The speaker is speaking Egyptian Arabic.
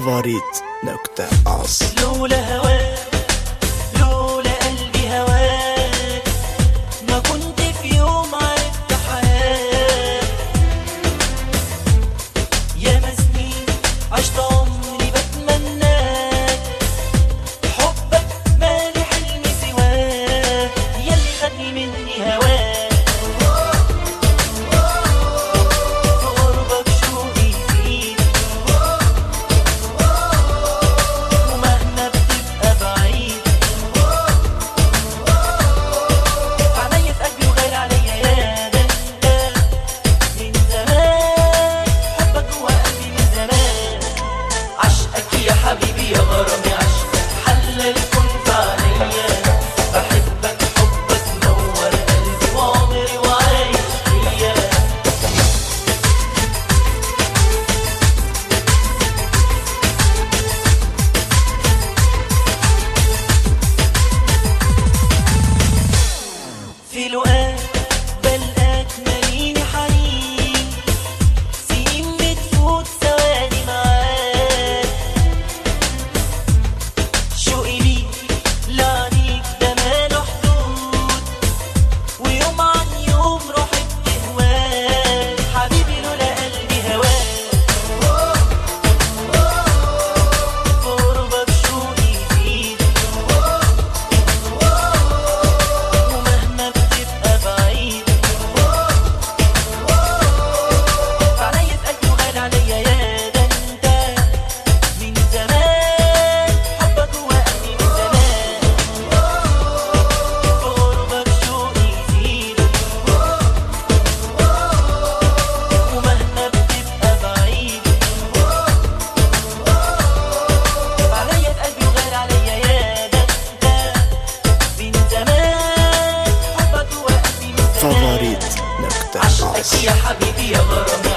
فافوريت نكتة أص لولا هواك لولا قلبي هواك ما كنت في يوم عرفت حياة يا مسنين عشت عمري بتمناك حبك مالي حلمي سواك ياللي خدني مني هواك في قربك شوقي يزيد ومهما بتبقى بعيد عينيا في قلبي وغالي عليا يا ده انت من زمان حبك جوا قلبي من زمان عشقك يا حبيبي يا غرامي عشقك حلل كنت عليا بحبك حبك نور قلبي وعمري وعايش فيا في لقاك بلقاك ماليني حنين سنين بتفوت ثواني معاك شوقي ليك لعنيك ده ماله حدود ويوم عن يوم روحي بتهواك حبيبي لولا قلبي هواك في قربك شوقي يزيد ومهما بتبقى بعيد عليا في قلبي وغالي عليا يا ده انت من زمان حبك جوا قلبي من زمان في قربك شوقي يزيد ومهما بتبقى بعيد عليا في قلبي وغالي عليا يا ده انت من زمان حبك جوا قلبي من زمان فافوريت نكتة عشقك أص يا حبيبي يا غرامي